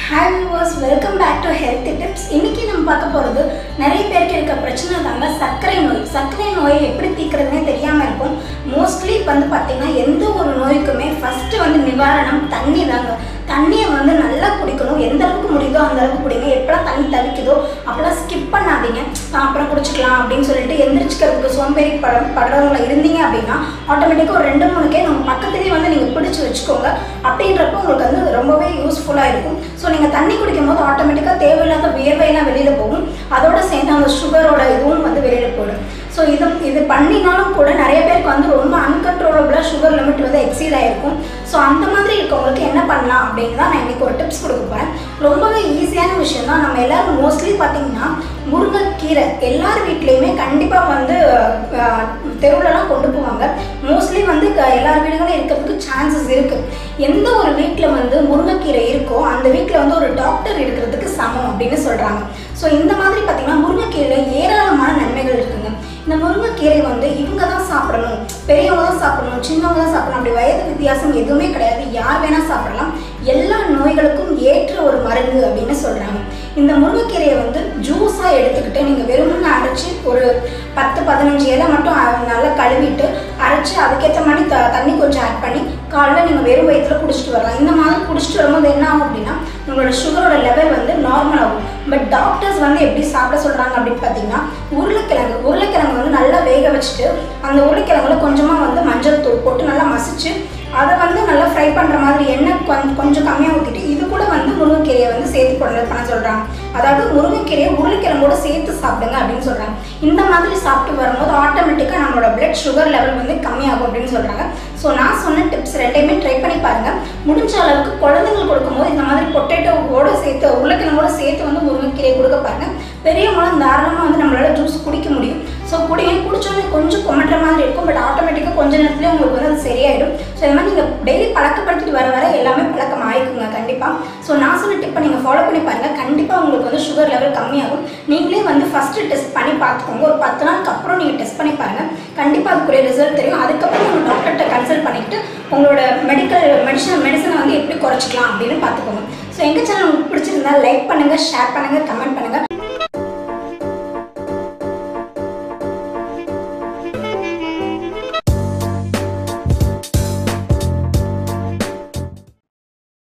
hi viewers welcome back to health tips இன்னைக்கு நம்ம பார்க்க போகிறது நிறைய பேருக்கு இருக்க பிரச்சனை தாங்க சர்க்கரை நோய் சர்க்கரை நோயை எப்படி தீர்க்கறதுனே தெரியாமல் இருக்கும் மோஸ்ட்லி வந்து பார்த்தீங்கன்னா எந்த ஒரு நோய்க்குமே ஃபஸ்ட்டு வந்து நிவாரணம் தண்ணி தாங்க தண்ணியை வந்து நல்லா குடிக்கணும் எந்த அளவுக்கு முடியுதோ அந்த அளவுக்கு குடிங்க எப்போலாம் தண்ணி தவிக்குதோ அப்போலாம் ஸ்கிப் பண்ணாதீங்க "நான் அப்புறம் குடிச்சிக்கலாம் அப்படின்னு சொல்லிட்டு எந்திரிச்சிக்கிறதுக்கு சோம்பேறி பட படுறவங்கள இருந்தீங்க அப்படின்னா ஆட்டோமேட்டிக்காக ஒரு ரெண்டு மூணு கே நம்ம பக்கத்துலேயே வந்து நீங்கள் பிடிச்சி வச்சுக்கோங்க அப்படின்றப்போ உங்களுக்கு வந்து ரொம்பவே யூஸ்ஃபுல்லாக இருக்கும் ஸோ நீங்கள் தண்ணி குடிக்கும் போது ஆட்டோமேட்டிக்காக தேவையில்லாத வியர்வையெல்லாம் வெளியில் போகும் அதோட சேர்ந்து அந்த சுகரோட இதுவும் வந்து வெளியில் போயிடும் ஸோ இது இது பண்ணினாலும் கூட நிறைய பேருக்கு வந்து ரொம்ப அன்கண்ட்ரோலபிளாக சுகர் லிமிட் வந்து எக்ஸீட் ஆகிருக்கும் ஸோ அந்த மாதிரி இருக்கவங்களுக்கு என்ன பண்ணலாம் அப்படின்னு தான் நான் இன்றைக்கி ஒரு டிப்ஸ் கொடுக்க போகிறேன் ரொம்பவே ஈஸியான விஷயம் தான் நம்ம எல்லாரும் மோஸ்ட்லி பார்த்தீங்கன்னா முருங்கைக்கீரை எல்லார் வீட்லேயுமே கண்டிப்பாக வந்து அஹ், தெருவுலலாம் கொண்டு போவாங்க மோஸ்ட்லி வந்து க- எல்லார் வீடுகளும் இருக்கிறதுக்கு சான்சஸ் இருக்குது எந்த ஒரு வீட்டில் வந்து முருங்கைக்கீரை இருக்கோ அந்த வீட்டில் வந்து ஒரு டாக்டர் இருக்கிறதுக்கு சமம் அப்படின்னு சொல்கிறாங்க ஸோ இந்த மாதிரி பார்த்தீங்கன்னா முருங்கைக்கீரையில் ஏராளமான நன்மைகள் இருக்குங்க இந்த முருங்கைக்கீரை வந்து இவங்க தான் சாப்பிடணும் பெரியவங்க தான் சாப்பிடணும் சின்னவங்க தான் சாப்பிடணும் அப்படி வயது வித்தியாசம் எதுவுமே கிடையாது யார் வேணால் சாப்பிடலாம் எல்லா நோய்களுக்கும் ஏற்ற ஒரு மருந்து அப்படின்னு சொல்கிறாங்க இந்த முருங்கைக்கீரையை வந்து ஜூஸாக எடுத்துக்கிட்டு நீங்கள் வெறுமனே அரைச்சி ஒரு பத்து பதினஞ்சு இலை மட்டும் அ- நல்லா கழுவிட்டு அரைச்சி அதுக்கேற்ற மாதிரி த தண்ணி கொஞ்சம் ஆட் பண்ணி காலைல நீங்கள் வெறும் வயிற்றுல குடிச்சிட்டு வரலாம் இந்த மாதிரி குடிச்சிட்டு வரும்போது என்ன ஆகும் அப்படின்னா உங்களோட சுகரோட லெவல் வந்து நார்மல் ஆகும் பட் டாக்டர்ஸ் வந்து எப்படி சாப்பிட சொல்கிறாங்க அப்படின்னு பார்த்தீங்கன்னா உருளைக்கிழங்கு உருளைக்கிழங்கு வந்து நல்லா வேக வச்சுட்டு அந்த உருளைக்கிழங்குல கொஞ்சமாக வந்து மஞ்சள் தூள் போட்டு நல்லா மசிச்சு அதை வந்து நல்லா ஃப்ரை பண்ணுற மாதிரி எண்ணெய் கொஞ்சம் கொஞ்சம் கம்மியாக ஊற்றிட்டு இது கூட வந்து முருங்கைக்கீரையை வந்து சேர்த்து பண்ண பண்ண சொல்கிறாங்க அதாவது முருங்கைக்கீரையை உருளைக்கிழங்கோட சேர்த்து சாப்பிடுங்க அப்படின்னு சொல்கிறாங்க இந்த மாதிரி சாப்பிட்டு வரும்போது ஆட்டோமேட்டிக்காக நம்மளோட பிளட் சுகர் லெவல் வந்து கம்மியாகும் அப்படின்னு சொல்கிறாங்க ஸோ நான் சொன்ன டிப்ஸ் ரெண்டையுமே ட்ரை பண்ணி பாருங்கள் முடிஞ்ச அளவுக்கு குழந்தைங்களுக்கு கொடுக்கும்போது இந்த மாதிரி பொட்டேட்டோவோட சேர்த்து உருளைக்கிழங்கோட சேர்த்து வந்து முருங்கைக்கீரையை கொடுக்க பாருங்கள் பெரியவங்களும் தாராளமாக வந்து நம்மளால ஜூஸ் குடிக்க முடியும் ஸோ குடிங்க குடிச்சோடனே கொஞ்சம் கொமட்டுற மாதிரி இருக்கும் பட் ஆட்டோமேட்டிக்காக கொஞ்ச நேரத்துலேயே உங்களுக்கு வந்து அது சரியாயிடும் ஸோ இந்த மாதிரி நீங்கள் டெய்லி பழக்கப்படுத்திட்டு வர வர எல்லாமே பழக்கம் ஆயிக்குங்க கண்டிப்பாக ஸோ நான் சொன்ன டிப்பை நீங்கள் ஃபாலோ பண்ணி பாருங்கள் கண்டிப்பாக உங்களுக்கு வந்து சுகர் லெவல் கம்மியாகும் நீங்களே வந்து ஃபஸ்ட்டு டெஸ்ட் பண்ணி பார்த்துக்கோங்க ஒரு பத்து நாளுக்கு அப்புறம் நீங்கள் டெஸ்ட் பண்ணி பாருங்கள் கண்டிப்பாக அதுக்குரிய ரிசல்ட் தெரியும் அதுக்கப்புறம் உங்கள் டாக்டர்கிட்ட கன்சல்ட் பண்ணிக்கிட்டு உங்களோட மெடிக்கல் மெடிசன் மெடிசனை வந்து எப்படி குறைச்சிக்கலாம் அப்படின்னு பார்த்துக்கோங்க ஸோ எங்கள் சேனல் உங்களுக்கு பிடிச்சிருந்தா லைக் பண்ணுங்கள் ஷேர் பண்ணுங்கள் கமெண்ட் பண்ணுங்கள்